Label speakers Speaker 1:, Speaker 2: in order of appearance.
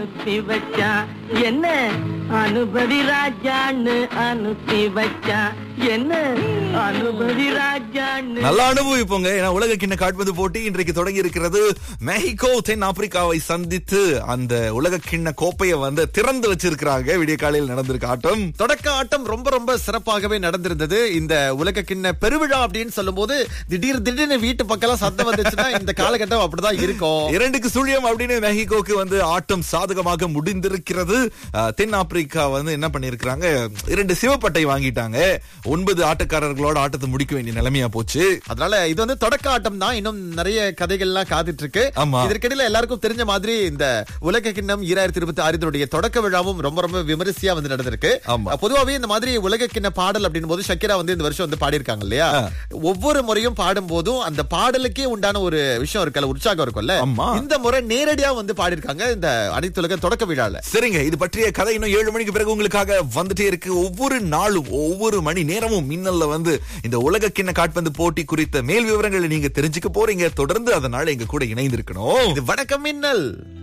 Speaker 1: அனுப்பி வச்சான் என்ன அனுபவி ராஜான்னு அனுப்பி வச்சான் என்ன அனுபவி ராஜான்னு
Speaker 2: நல்லா அனுபவிப்போங்க ஏன்னா உலக கிண்ண காட்பந்து போட்டி இன்றைக்கு தொடங்கி இருக்கிறது மெஹிகோ தென் ஆப்பிரிக்காவை சந்தித்து அந்த உலக கிண்ண கோப்பையை வந்து திறந்து வச்சிருக்கிறாங்க விடிய காலையில் நடந்திருக்க ஆட்டம்
Speaker 3: தொடக்க ஆட்டம் ரொம்ப ரொம்ப சிறப்பாகவே நடந்திருந்தது இந்த உலக கிண்ண பெருவிழா அப்படின்னு சொல்லும்போது திடீர் திடீர்னு வீட்டு பக்கம் சத்தம் வந்துச்சுன்னா இந்த காலகட்டம் அப்படிதான் இருக்கும்
Speaker 2: இரண்டுக்கு சுழியம் அப்படின்னு மெஹிகோக்கு வந்து ஆட்டம் சாதகமாக முடிந்திருக்கிறது அஹ், தென் ஆப்பிரிக்கா வந்து என்ன பண்ணிருக்கிறாங்க இரண்டு சிவப்பட்டை வாங்கிட்டாங்க ஒன்பது ஆட்டக்காரர்களோட ஆட்டத்தை முடிக்க வேண்டிய நிலைமையா போச்சு
Speaker 3: அதனால இது வந்து தொடக்க ஆட்டம் தான் இன்னும் நிறைய கதைகள்லாம் காத்துட்டு இருக்கு
Speaker 2: ஆமா.
Speaker 3: இதற்கிடையில எல்லாருக்கும் தெரிஞ்ச மாதிரி இந்த உலக கிண்ணம் ஈராயிரத்தி இருபத்தி ஆறு தொடக்க விழாவும் ரொம்ப ரொம்ப விமரிசையா வந்து நடந்திருக்கு
Speaker 2: ஆமா.
Speaker 3: பொதுவாவே இந்த மாதிரி உலக கிண்ண பாடல் அப்படின் போது ஷக்கிரா வந்து இந்த வருஷம் வந்து பாடியிருக்காங்க இல்லையா ஒவ்வொரு முறையும் பாடும் போதும் அந்த பாடலுக்கே உண்டான ஒரு விஷயம் இருக்குல்ல உற்சாகம் இருக்கும்ல
Speaker 2: ஆமா.
Speaker 3: இந்த முறை நேரடியா வந்து பாடியிருக்காங்க இந்த அனைத்துலக தொடக்க விழால
Speaker 2: சரிங்க இது பற்றிய கதை இன்னும் ஏழு மணிக்கு பிறகு உங்களுக்காக வந்துட்டே இருக்கு ஒவ்வொரு நாளும் ஒவ்வொரு மணி நேரமும் மின்னல்ல வந்து இந்த உலக கிண்ண காட்பந்து போட்டி குறித்த மேல் விவரங்களை நீங்க தெரிஞ்சுக்க போறீங்க தொடர்ந்து அதனால எங்க கூட இணைந்திருக்கணும்
Speaker 3: இது வணக்கம் மின்னல்